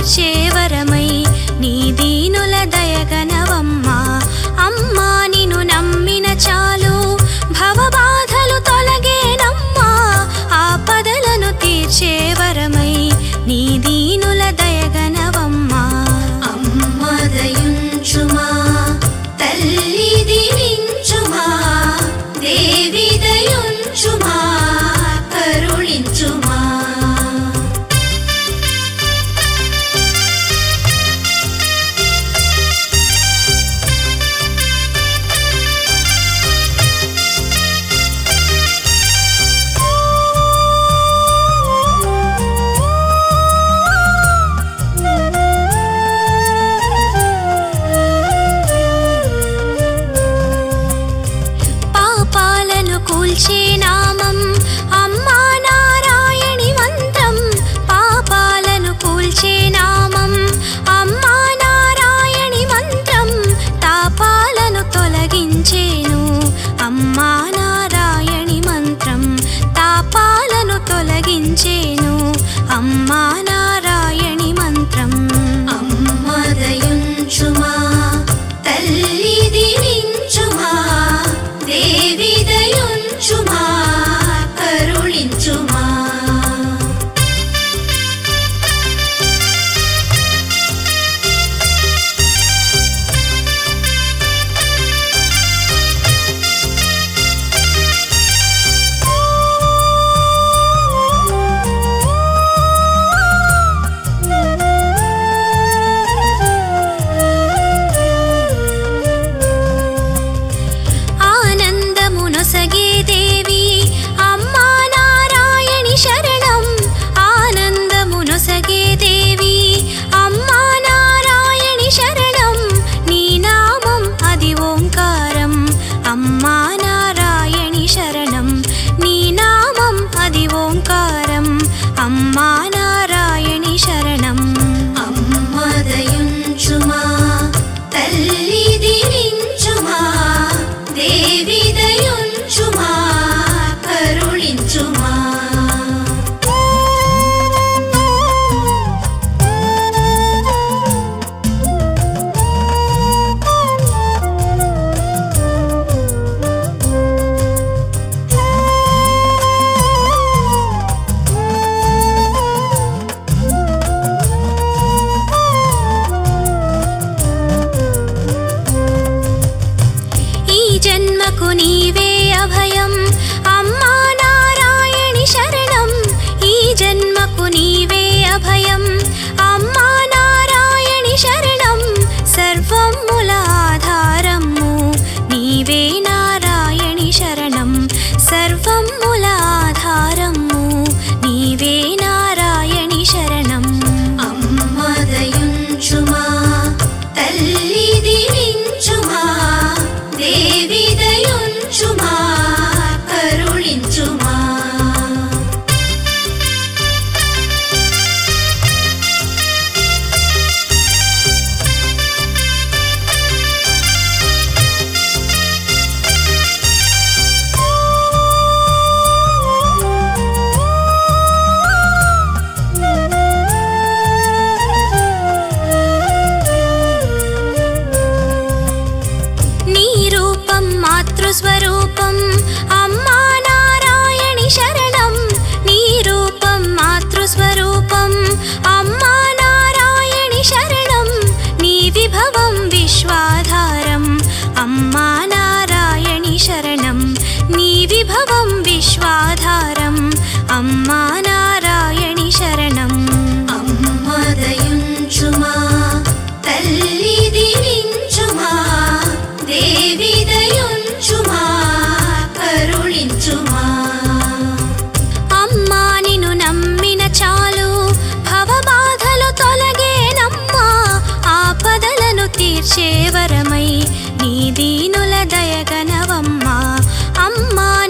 తీర్చేవరమై నీ దీనుల దయగనవమ్మా అమ్మా నిన్ను నమ్మిన చాలు భవబాధలు తొలగేనమ్మా ఆపదలను తీర్చేవరమై నీ దీనుల దయగనవమ్మా అమ్మదయుంచుమా తల్లి దీవించుమా దేవి దయుంచుమా కరుణించుమా పాపాలను కూల్చే నామం అమ్మా నారాయణి మంత్రం పాపాలను కూల్చే నామం అమ్మా నారాయణి మంత్రం తాపాలను తొలగించేను అమ్మా నారాయణి మంత్రం తాపాలను తొలగించేను అమ్మా నారాయణి మంత్రం అమ్మదయుంచుమా తల్లి దీవించుమా దేవి దయుంచుమా కరుణించుమా ఆనందమునొసగే దేవి అమ్మా నారాయణి శరణం ఆనందమునొసగే దేవి అమ్మా నారాయణి శరణం నీ నామం అది ఓంకారం అమ్మా నారాయణి శరణం నీ నామం అది ఓంకారం అమ్మా నారాయణి శరణం అమ్మదయుంచుమా తల్లి దీవించుమా దేవి దయుంచుమా కరుణించుమా ఈ జన్మకు నీవే అభయం అమ్మా నారాయణి శరణం ఈ జన్మకు నీవే అభయం అమ్మా నారాయణి శరణం సర్వముల ఆధారము నీవే నారాయణి శరణం సర్వముల ఆధారము నీవే నారాయణి శరణం అమ్మదయుంచుమా తల్లి దీవించుమా దేవి దయుంచుమా కరుణించుమా నీ రూపం మాతృస్వరూపం అమ్మా నారాయణి శరణం నీ రూపం మాతృస్వరూపం అమ్మా నారాయణి శరణం నీ విభవం విశ్వాధారం అమ్మా నారాయణి శరణం నీ విభవం విశ్వాధారం అమ్మా నారాయణి శరణం అమ్మదయుంచుమా తల్లి దీవించుమా దేవి దయుంచుమా కరుణించుమా అమ్మా నిన్ను నమ్మిన చాలు భవబాధలు తొలగేనమ్మా ఆపదలను తీర్చేవరమై నీ దీనుల దయగనవమ్మా అమ్మా